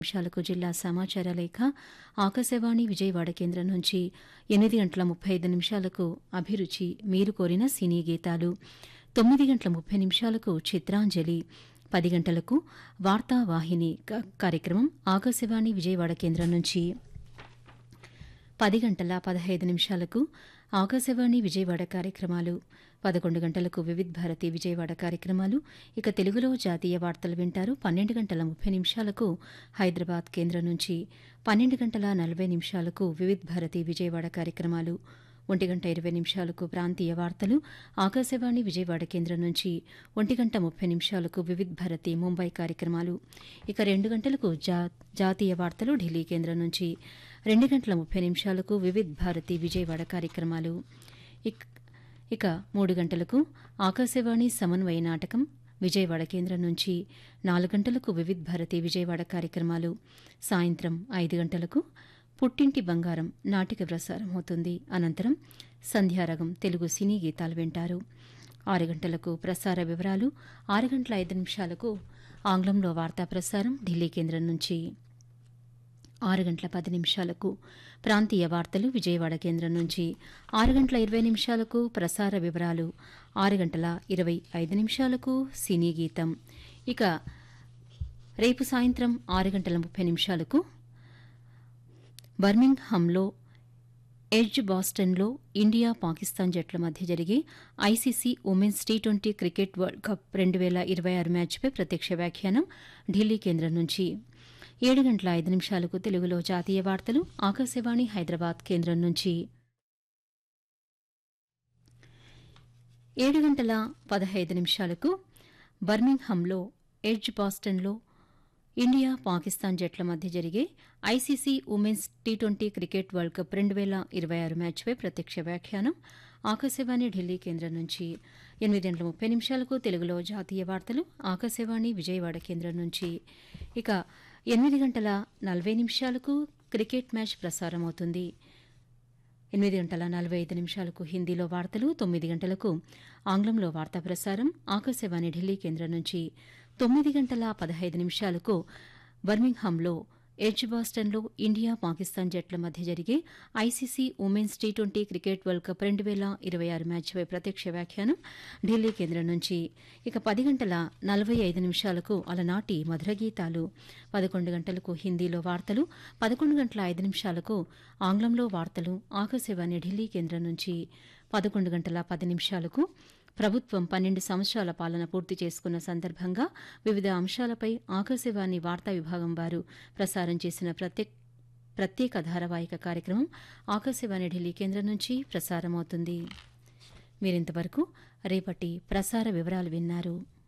నిమిషాలకు జిల్లా సమాచార లేఖ ఆకాశవాణి విజయవాడ కేంద్రం నుంచి ఎనిమిది గంటల ముప్పై ఐదు నిమిషాలకు అభిరుచి మీరు కోరిన సినీ గీతాలు తొమ్మిది గంటల ముప్పై నిమిషాలకు చిత్రాంజలి పది గంటలకు వార్తావాహిని క- కార్యక్రమం ఆకాశవాణి విజయవాడ కేంద్రం నుంచి పది గంటల పదహైదు నిమిషాలకు ఆకాశవాణి విజయవాడ కార్యక్రమాలు పదకొండు గంటలకు వివిధ్ భారతి విజయవాడ కార్యక్రమాలు ఇక తెలుగులో జాతీయ వార్తలు వింటారు పన్నెండు గంటల ముప్పై నిమిషాలకు హైదరాబాద్ కేంద్రం నుంచి పన్నెండు గంటల నలభై నిమిషాలకు వివిధ్ భారతి విజయవాడ కార్యక్రమాలు ఒంటి గంట ఇరవై నిమిషాలకు ప్రాంతీయ వార్తలు ఆకాశవాణి విజయవాడ కేంద్రం నుంచి ఒంటి గంట ముప్పై నిమిషాలకు వివిధ్ భారతి ముంబై కార్యక్రమాలు ఇక రెండు గంటలకు జా- జాతీయ వార్తలు ఢిల్లీ కేంద్రం నుంచి రెండు గంటల ముప్పై నిమిషాలకు వివిధ్ భారతి విజయవాడ కార్యక్రమాలు ఇక్- ఇక మూడు గంటలకు ఆకాశవాణి సమన్వయ నాటకం విజయవాడ కేంద్రం నుంచి నాలుగు గంటలకు వివిధ్ భారతి విజయవాడ కార్యక్రమాలు సాయంత్రం ఐదు గంటలకు పుట్టింటి బంగారం నాటిక ప్రసారం అవుతుంది అనంతరం సంధ్యారగం తెలుగు సినీ గీతాలు వింటారు ఆరు గంటలకు ప్రసార వివరాలు ఆరు గంటల ఐదు నిమిషాలకు ఆంగ్లంలో వార్తా ప్రసారం ఢిల్లీ కేంద్రం నుంచి ఆరు గంటల పది నిమిషాలకు ప్రాంతీయ వార్తలు విజయవాడ కేంద్రం నుంచి ఆరు గంటల ఇరవై నిమిషాలకు ప్రసార వివరాలు ఆరు గంటల ఇరవై ఐదు నిమిషాలకు సినీ గీతం ఇక రేపు సాయంత్రం ఆరు గంటల ముప్పై నిమిషాలకు బర్మింగ్హామ్లో ఎడ్జ్ బాస్టన్లో ఇండియా పాకిస్తాన్ జట్ల మధ్య జరిగే ICC women's T twenty cricket world cup రెండు వేల ఇరవై ఆరు మ్యాచ్పై ప్రత్యక్ష వ్యాఖ్యానం ఢిల్లీ కేంద్రం నుంచి ఏడు గంటల ఐదు నిమిషాలకు తెలుగులో జాతీయ వార్తలు ఆకాశవాణి హైదరాబాద్ కేంద్రం నుంచి ఏడు గంటల పదహైదు నిమిషాలకు బర్మింగ్హామ్లో ఎడ్జ్ బాస్టన్లో ఇండియా పాకిస్తాన్ జట్ల మధ్య జరిగే ICC women's T twenty cricket world cup రెండు వేల ఇరవై ఆరు మ్యాచ్పై ప్రత్యక్ష వ్యాఖ్యానం ఆకాశవాణి ఢిల్లీ కేంద్రం నుంచి ఎనిమిది గంటల ముప్పై నిమిషాలకు తెలుగులో జాతీయ వార్తలు ఆకాశవాణి విజయవాడ కేంద్రం నుంచి ఇక ఎనిమిది గంటల నలభై నిమిషాలకు క్రికెట్ మ్యాచ్ ప్రసారం అవుతుంది ఎనిమిది గంటల నలభై ఐదు నిమిషాలకు హిందీలో వార్తలు తొమ్మిది గంటలకు ఆంగ్లంలో వార్తా ప్రసారం ఆకాశవాణి ఢిల్లీ కేంద్రం నుంచి తొమ్మిది గంటల పదహైదు నిమిషాలకు బర్మింగ్హామ్లో ఎడ్జ్ బాస్టన్లో ఇండియా పాకిస్తాన్ జట్ల మధ్య జరిగే ICC women's T twenty cricket world cup రెండు వేల ఇరవై ఆరు మ్యాచ్పై ప్రత్యక్ష వ్యాఖ్యానం ఢిల్లీ కేంద్రం నుంచి ఇక పది గంటల నలభై ఐదు నిమిషాలకు అలనాటి మధుర గీతాలు పదకొండు గంటలకు హిందీలో వార్తలు పదకొండు గంటల ఐదు నిమిషాలకు ఆంగ్లంలో వార్తలు ఆకాశవాణి ఢిల్లీ కేంద్రం నుంచి పదకొండు గంటల పది నిమిషాలకు ప్రభుత్వం పన్నెండు సంవత్సరాల పాలన పూర్తి చేసుకున్న సందర్భంగా వివిధ అంశాలపై ఆకాశవాణి వార్తా విభాగం వారు ప్రసారం చేసిన ప్రత్యేక ప్రత్యేక ధారావాహిక కార్యక్రమం ఆకాశవాణి ఢిల్లీ కేంద్రం నుంచి ప్రసారమవుతుంది మీరింతవరకు రేపటి ప్రసార వివరాలు విన్నారు